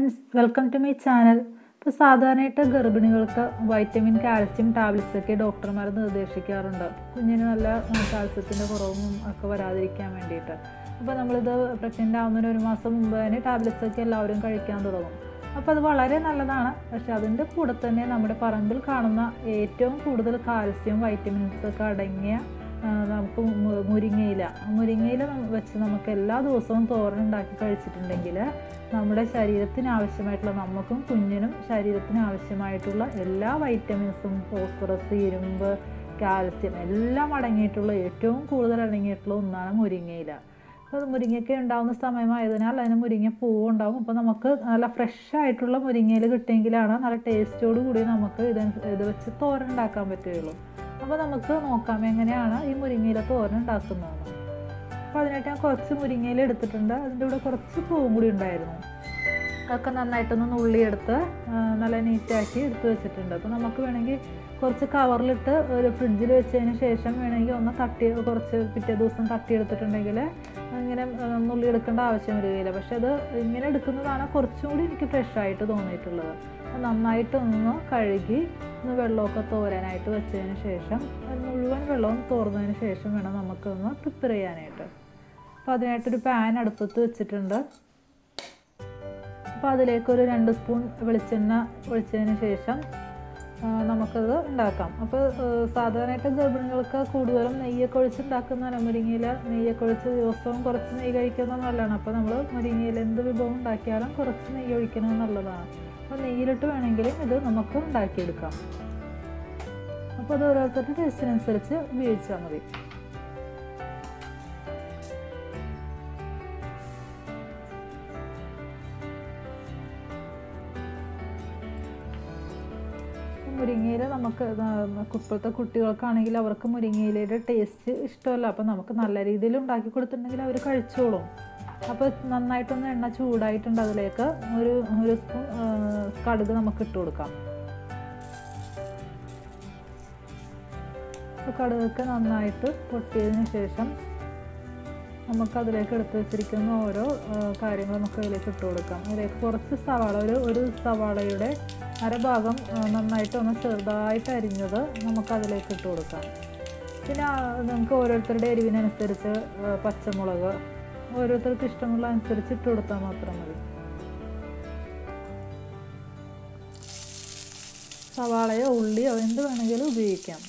friends welcome to my channel ഇപ്പോൾ സാധാരണയായിട്ട് ഗർഭിണികൾക്ക് വൈറ്റമിൻ കാൽസ്യം ടാബ്ലറ്റ്സ് ഒക്കെ ഡോക്ടർമാർ നിർദ്ദേശിക്കാറുണ്ട് കുഞ്ഞിന് നല്ല കാൽസ്യത്തിൻ്റെ കുറവും ഒക്കെ വരാതിരിക്കാൻ വേണ്ടിയിട്ട് അപ്പോൾ നമ്മളിത് പ്രഗ്നൻ്റ് ആവുന്നതിന് ഒരു മാസം മുമ്പ് തന്നെ ടാബ്ലറ്റ്സ് ഒക്കെ എല്ലാവരും കഴിക്കാൻ തുടങ്ങും അപ്പോൾ അത് വളരെ നല്ലതാണ് പക്ഷെ അതിൻ്റെ കൂടെ തന്നെ നമ്മുടെ പറമ്പിൽ കാണുന്ന ഏറ്റവും കൂടുതൽ കാൽസ്യം വൈറ്റമിൻസ് ഒക്കെ അടങ്ങിയ ആ, നമുക്ക് മു- മുരിങ്ങയില മുരിങ്ങയില നം- വെച്ച് നമുക്ക് എല്ലാ ദിവസവും തോരൻ ഉണ്ടാക്കി കഴിച്ചിട്ടുണ്ടെങ്കിൽ നമ്മുടെ ശരീരത്തിന് ആവശ്യമായിട്ടുള്ള നമുക്കും കുഞ്ഞിനും ശരീരത്തിന് ആവശ്യമായിട്ടുള്ള എല്ലാ വൈറ്റമിൻസും ഫോസ്ഫറസ് ഇരുമ്പ് കാൽസ്യം എല്ലാം അടങ്ങിയിട്ടുള്ള ഏറ്റവും കൂടുതൽ അടങ്ങിയിട്ടുള്ള ഒന്നാണ് മുരിങ്ങയില അപ്പോൾ അത് മുരിങ്ങയ്ക്ക ഉണ്ടാകുന്ന സമയമായതിനാൽ അതിന് മുരിങ്ങ പൂവ് ഉണ്ടാകും അപ്പോൾ നമുക്ക് നല്ല ഫ്രഷ് ആയിട്ടുള്ള മുരിങ്ങയില കിട്ടിയെങ്കിലാണ് നല്ല ടേസ്റ്റോട് കൂടി നമുക്ക് ഇത് ഇത് വെച്ച് തോരൻ ഉണ്ടാക്കാൻ പറ്റുകയുള്ളൂ അപ്പോൾ നമുക്ക് നോക്കാം എങ്ങനെയാണ് ഈ മുരിങ്ങയില തോരൻ ഉണ്ടാക്കുന്നതെന്ന് അപ്പോൾ അതിനായിട്ട് ഞാൻ കുറച്ച് മുരിങ്ങയില എടുത്തിട്ടുണ്ട് അതിൻ്റെ കൂടെ കുറച്ച് പൂവും കൂടി ഉണ്ടായിരുന്നു അതൊക്കെ നന്നായിട്ടൊന്ന് നുള്ളിയെടുത്ത് ആ, നല്ല നീറ്റാക്കി എടുത്ത് വെച്ചിട്ടുണ്ട് അപ്പോൾ നമുക്ക് വേണമെങ്കിൽ കുറച്ച് കവറിലിട്ട് ഒരു ഫ്രിഡ്ജിൽ വെച്ചതിന് ശേഷം വേണമെങ്കിൽ ഒന്ന് തട്ടി കുറച്ച് പിറ്റേ ദിവസം തട്ടിയെടുത്തിട്ടുണ്ടെങ്കിൽ ഇങ്ങനെ ആ, നുള്ളിയെടുക്കേണ്ട ആവശ്യം വരികയില്ല പക്ഷെ അത് ഇങ്ങനെ എടുക്കുന്നതാണ് കുറച്ചും കൂടി എനിക്ക് ഫ്രഷ് ആയിട്ട് തോന്നിയിട്ടുള്ളത് അത് നന്നായിട്ടൊന്ന് കഴുകി ഒന്ന് വെള്ളമൊക്കെ തോരാനായിട്ട് വെച്ചതിന് ശേഷം അത് മുഴുവൻ വെള്ളവും തോർന്നതിന് ശേഷം വേണം നമുക്കൊന്ന് പ്രിപ്പയർ ചെയ്യാനായിട്ട് അപ്പോൾ അതിനായിട്ടൊരു പാൻ അടുപ്പത്ത് വെച്ചിട്ടുണ്ട് അപ്പോൾ അതിലേക്ക് ഒരു രണ്ട് സ്പൂൺ വെളിച്ചെണ്ണ ഒഴിച്ചതിന് ശേഷം ആ, നമുക്കത് ഉണ്ടാക്കാം അപ്പോൾ സാധാരണയായിട്ട് ഗർഭിണികൾക്ക് കൂടുതലും നെയ്യൊക്കെ ഒഴിച്ച് ഉണ്ടാക്കുന്ന മുരിങ്ങയില നെയ്യൊക്കെ ഒഴിച്ച് ദിവസവും കുറച്ച് നെയ്യ് കഴിക്കുന്നത് നല്ലതാണ് അപ്പോൾ നമ്മൾ മുരിങ്ങയില എന്ത് വിഭവം ഉണ്ടാക്കിയാലും കുറച്ച് നെയ്യ് ഒഴിക്കുന്നത് നല്ലതാണ് അപ്പോൾ നെയ്യിലിട്ട് വേണമെങ്കിലും ഇത് നമുക്ക് ഉണ്ടാക്കിയെടുക്കാം അപ്പോൾ അത് ഓരോരുത്തരുടെ ടേസ്റ്റിനനുസരിച്ച് ഉപയോഗിച്ചാൽ മതി മുരിങ്ങയില നമുക്ക് ഇതാ- ഇപ്പോഴത്തെ കുട്ടികൾക്കാണെങ്കിൽ അവർക്ക് മുരിങ്ങയിലയുടെ ടേസ്റ്റ് ഇഷ്ടമല്ല അപ്പോൾ നമുക്ക് നല്ല രീതിയിൽ ഉണ്ടാക്കി കൊടുത്തിട്ടുണ്ടെങ്കിൽ അവർ കഴിച്ചോളും അപ്പോൾ നന്നായിട്ടൊന്ന് എണ്ണ ചൂടായിട്ടുണ്ട് അതിലേക്ക് ഒരു ഒരു സ്പൂൺ ആ, കടുക് നമുക്ക് ഇട്ട് കൊടുക്കാം അപ്പോൾ കടുകൊക്കെ നന്നായിട്ട് പൊട്ടിയതിന് ശേഷം നമുക്ക് അതിലേക്ക് എടുത്ത് വെച്ചിരിക്കുന്ന ഓരോ കാര്യങ്ങൾ നമുക്ക് അതിലേക്ക് ഇട്ട് കൊടുക്കാം അതിലേക്ക് കുറച്ച് സവാള ഒരു ഒരു സവാളയുടെ അരഭാഗം ആ, നന്നായിട്ട് ഒന്ന് ചെറുതായിട്ട് അരിഞ്ഞത് നമുക്ക് അതിലേക്ക് ഇട്ട് കൊടുക്കാം പിന്നെ ആ, നമുക്ക് ഓരോരുത്തരുടെ എരിവിനനുസരിച്ച് ആ, പച്ചമുളക് ഓരോരുത്തർക്ക് ഇഷ്ടമുള്ള അനുസരിച്ച് ഇട്ട് കൊടുത്താൽ മാത്രം മതി സവാളയോ ഉള്ളിയോ എന്ത് വേണമെങ്കിലും ഉപയോഗിക്കാം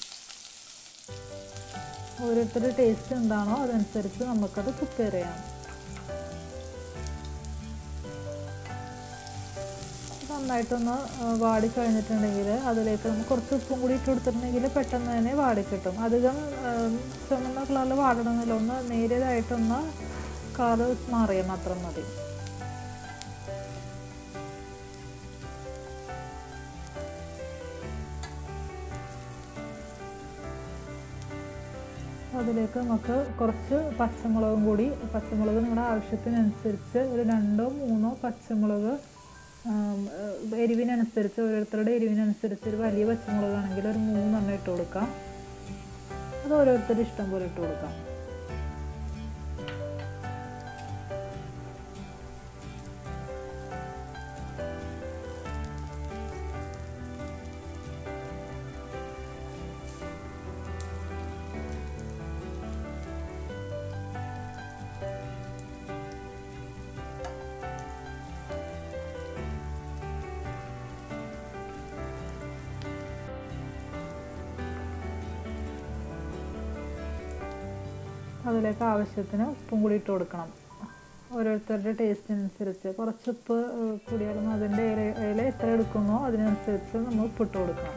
ഓരോരുത്തരുടെ ടേസ്റ്റ് എന്താണോ അതനുസരിച്ച് നമുക്കത് പ്രിപ്പയർ ചെയ്യാം നന്നായിട്ടൊന്ന് ആ, വാടി കഴിഞ്ഞിട്ടുണ്ടെങ്കിൽ അതിലേക്ക് നമുക്ക് കുറച്ച് ഉപ്പും കൂടി ഇട്ട് കൊടുത്തിട്ടുണ്ടെങ്കിൽ പെട്ടെന്ന് തന്നെ വാടി കിട്ടും അധികം ആ, ചുമന്ന കളറിൽ വാടണമെന്നില്ല ഒന്ന് നേരിയതായിട്ടൊന്ന് കളർ മാറിയാൽ മാത്രം മതി അതിലേക്ക് നമുക്ക് കുറച്ച് പച്ചമുളകും കൂടി പച്ചമുളക് നിങ്ങളുടെ ആവശ്യത്തിനനുസരിച്ച് ഒരു രണ്ടോ മൂന്നോ പച്ചമുളക് ആം, ഏഹ് എരിവിനനുസരിച്ച് ഓരോരുത്തരുടെ എരിവിനനുസരിച്ച് ഒരു വലിയ പച്ചമുളകാണെങ്കിൽ ഒരു മൂന്നെണ്ണം ഇട്ട് കൊടുക്കാം അത് ഓരോരുത്തരുടെ ഇഷ്ടം പോലെ ഇട്ട് കൊടുക്കാം അതിലേക്ക് ആവശ്യത്തിന് ഉപ്പും കൂടി ഇട്ട് കൊടുക്കണം ഓരോരുത്തരുടെ ടേസ്റ്റിനനുസരിച്ച് കുറച്ച് ഉപ്പ് ഏഹ്, കൂടിയാലും അതിൻ്റെ ഇല ഇല എത്ര എടുക്കുന്നോ അതിനനുസരിച്ച് നമ്മൾ ഉപ്പിട്ട് കൊടുക്കണം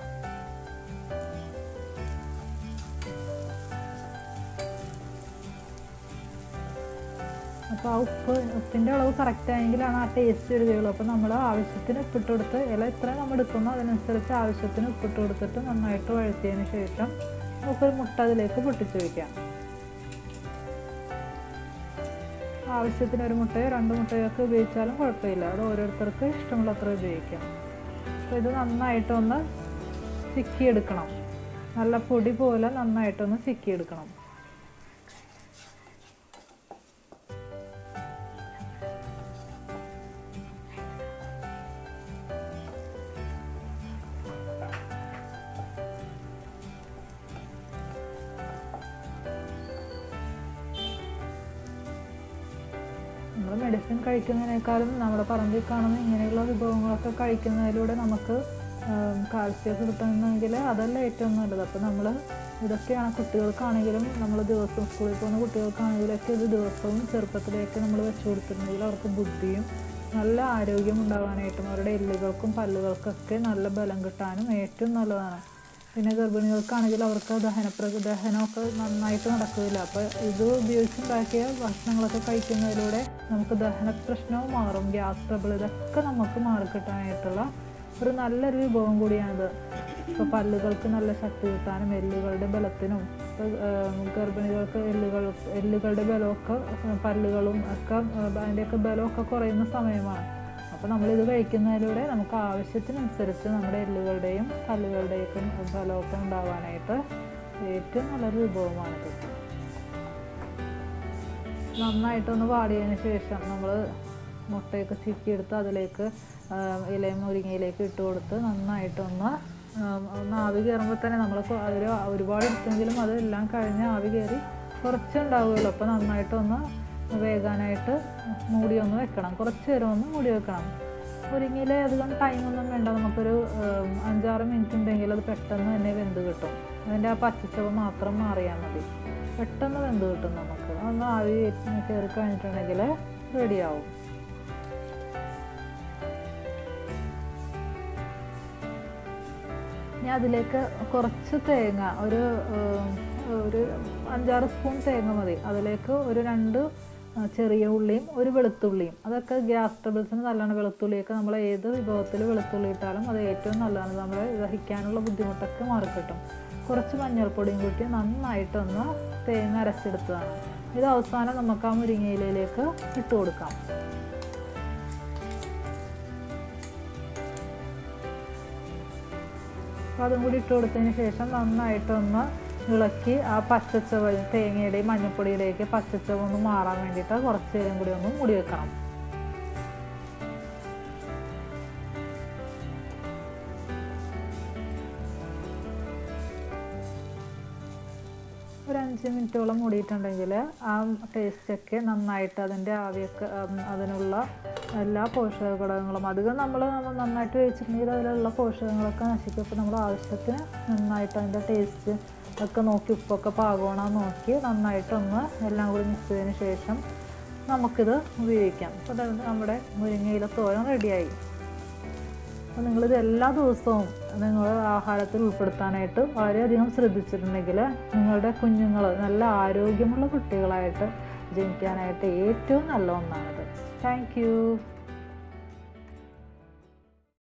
അപ്പോൾ ആ ഉപ്പ് ഉപ്പിൻ്റെ അളവ് കറക്റ്റ് ആയെങ്കിലാണ് ആ ടേസ്റ്റ് വരികയുള്ളൂ അപ്പോൾ നമ്മൾ ആവശ്യത്തിന് ഉപ്പിട്ട് കൊടുത്ത് ഇല എത്ര നമ്മൾ എടുക്കുന്നോ അതിനനുസരിച്ച് ആവശ്യത്തിന് ഉപ്പിട്ട് കൊടുത്തിട്ട് നന്നായിട്ട് വഴറ്റിയതിന് ശേഷം നമുക്കൊരു മുട്ട അതിലേക്ക് പൊട്ടിച്ച് വയ്ക്കാം ആവശ്യത്തിന് ഒരു മുട്ടയോ രണ്ട് മുട്ടയോ ഒക്കെ ഉപയോഗിച്ചാലും കുഴപ്പമില്ല അത് ഓരോരുത്തർക്ക് ഇഷ്ടമുള്ളത്ര ഉപയോഗിക്കാം അപ്പോൾ ഇത് നന്നായിട്ടൊന്ന് ചിക്കിയെടുക്കണം നല്ല പൊടി പോലെ നന്നായിട്ടൊന്ന് ചിക്കിയെടുക്കണം മെഡിസിൻ കഴിക്കുന്നതിനേക്കാളും നമ്മുടെ പറമ്പിൽ കാണുന്ന ഇങ്ങനെയുള്ള വിഭവങ്ങളൊക്കെ കഴിക്കുന്നതിലൂടെ നമുക്ക് കാൽസ്യമൊക്കെ കിട്ടുന്നെങ്കിൽ അതല്ല ഏറ്റവും നല്ലത് അപ്പോൾ നമ്മൾ ഇതൊക്കെയാണ് കുട്ടികൾക്കാണെങ്കിലും നമ്മൾ ദിവസവും സ്കൂളിൽ പോകുന്ന കുട്ടികൾക്കാണെങ്കിലൊക്കെ ഇത് ദിവസവും ചെറുപ്പത്തിലേക്ക് നമ്മൾ വെച്ച് കൊടുത്തിട്ടുണ്ടെങ്കിൽ അവർക്ക് ബുദ്ധിയും നല്ല ആരോഗ്യം ഉണ്ടാകാനായിട്ടും അവരുടെ എല്ലുകൾക്കും പല്ലുകൾക്കൊക്കെ നല്ല ബലം കിട്ടാനും ഏറ്റവും നല്ലതാണ് പിന്നെ ഗർഭിണികൾക്കാണെങ്കിൽ അവർക്ക് ദഹനപ്ര ദഹനമൊക്കെ നന്നായിട്ട് നടക്കില്ല അപ്പോൾ ഇത് ഉപയോഗിച്ചുണ്ടാക്കിയ ഭക്ഷണങ്ങളൊക്കെ കഴിക്കുന്നതിലൂടെ നമുക്ക് ദഹന പ്രശ്നവും മാറും ഗ്യാസ് ട്രബിൾ ഇതൊക്കെ നമുക്ക് മാറിക്കിട്ടാനായിട്ടുള്ള ഒരു നല്ലൊരു വിഭവം കൂടിയാണിത് ഇപ്പോൾ പല്ലുകൾക്ക് നല്ല ശക്തി കിട്ടാനും എല്ലുകളുടെ ബലത്തിനും ഇപ്പോൾ ഗർഭിണികൾക്ക് എല്ലുകൾ എല്ലുകളുടെ ബലമൊക്കെ പല്ലുകളും ഒക്കെ അതിൻ്റെയൊക്കെ ബലമൊക്കെ കുറയുന്ന സമയമാണ് അപ്പോൾ നമ്മളിത് കഴിക്കുന്നതിലൂടെ നമുക്ക് ആവശ്യത്തിനനുസരിച്ച് നമ്മുടെ എല്ലുകളുടെയും പല്ലുകളുടെയൊക്കെ ബലമൊക്കെ ഉണ്ടാകാനായിട്ട് ഏറ്റവും നല്ലൊരു വിഭവമാണിത് നന്നായിട്ടൊന്ന് വാടിയതിന് ശേഷം നമ്മൾ മുട്ടയൊക്കെ ചിക്കിയെടുത്ത് അതിലേക്ക് ഇലയും മുരിങ്ങയിലേക്ക് ഇട്ട് കൊടുത്ത് നന്നായിട്ടൊന്ന് ഒന്ന് ആവി കയറുമ്പോൾ തന്നെ നമ്മൾ അതിൽ ഒരുപാട് എടുത്തെങ്കിലും അതെല്ലാം കഴിഞ്ഞ് ആവി കയറി കുറച്ചുണ്ടാവുമല്ലോ അപ്പോൾ നന്നായിട്ടൊന്ന് വേകാനായിട്ട് മൂടി ഒന്ന് വെക്കണം കുറച്ച് നേരം ഒന്ന് മൂടി വെക്കണം മുരിങ്ങയില അധികം ടൈമൊന്നും വേണ്ട നമുക്കൊരു അഞ്ചാറ് മിനിറ്റ് ഉണ്ടെങ്കിൽ അത് പെട്ടെന്ന് തന്നെ വെന്ത് കിട്ടും അതിൻ്റെ ആ പച്ചച്ചവ മാത്രം മാറിയാൽ മതി പെട്ടെന്ന് വെന്ത് കിട്ടും നമുക്ക് ഒന്ന് ആവി കയറി കഴിഞ്ഞിട്ടുണ്ടെങ്കിൽ റെഡിയാവും ഞാൻ അതിലേക്ക് കുറച്ച് തേങ്ങ ഒരു ഒരു അഞ്ചാറ് സ്പൂൺ തേങ്ങ മതി അതിലേക്ക് ഒരു രണ്ട് ചെറിയ ഉള്ളിയും ഒരു വെളുത്തുള്ളിയും അതൊക്കെ ഗ്യാസ് ട്രബിൾസിന് നല്ലതാണ് വെളുത്തുള്ളിയൊക്കെ നമ്മൾ ഏത് വിഭവത്തിൽ വെളുത്തുള്ളി ഇട്ടാലും അത് ഏറ്റവും നല്ലതാണ് നമ്മൾ ദഹിക്കാനുള്ള ബുദ്ധിമുട്ടൊക്കെ മാറിക്കിട്ടും കുറച്ച് മഞ്ഞൾപ്പൊടിയും കൂട്ടി നന്നായിട്ടൊന്ന് തേങ്ങ അരച്ചെടുത്തതാണ് ഇത് അവസാനം നമുക്ക് ആ മുരിങ്ങയിലയിലേക്ക് ഇട്ട് കൊടുക്കാം അപ്പോൾ അതും കൂടി ഇട്ട് കൊടുത്തതിന് ശേഷം നന്നായിട്ടൊന്ന് ഇളക്കി ആ പച്ചച്ചവ തേങ്ങയുടെയും മഞ്ഞൾപ്പൊടിയുടെയൊക്കെ പച്ചച്ചവ ഒന്ന് മാറാൻ വേണ്ടിയിട്ട് കുറച്ച് നേരം കൂടി ഒന്ന് മൂടി വെക്കണം ഒരു അഞ്ച് മിനിറ്റോളം മൂടിയിട്ടുണ്ടെങ്കിൽ ആ ടേസ്റ്റൊക്കെ നന്നായിട്ട് അതിൻ്റെ ആവിയൊക്കെ അതിനുള്ള എല്ലാ പോഷക ഘടകങ്ങളും അധികം നമ്മൾ നന്നായിട്ട് വേവിച്ചിട്ടുണ്ടെങ്കിൽ അതിലുള്ള പോഷകങ്ങളൊക്കെ നശിക്കും അപ്പോൾ നമ്മൾ ആവശ്യത്തിന് നന്നായിട്ട് അതിൻ്റെ ടേസ്റ്റ് ഒക്കെ നോക്കി ഉപ്പൊക്കെ പാകമാണോ നോക്കി നന്നായിട്ടൊന്ന് എല്ലാം കൂടി മിക്സ് ചെയ്തതിന് ശേഷം നമുക്കിത് ഉപയോഗിക്കാം അപ്പോൾ നമ്മുടെ മുരിങ്ങയില തോരൻ റെഡിയായി അപ്പോൾ നിങ്ങളിത് എല്ലാ ദിവസവും നിങ്ങൾ ആഹാരത്തിൽ ഉൾപ്പെടുത്താനായിട്ട് വളരെയധികം ശ്രദ്ധിച്ചിട്ടുണ്ടെങ്കിൽ നിങ്ങളുടെ കുഞ്ഞുങ്ങൾ നല്ല ആരോഗ്യമുള്ള കുട്ടികളായിട്ട് ജനിക്കാനായിട്ട് ഏറ്റവും നല്ല ഒന്നാണിത് താങ്ക്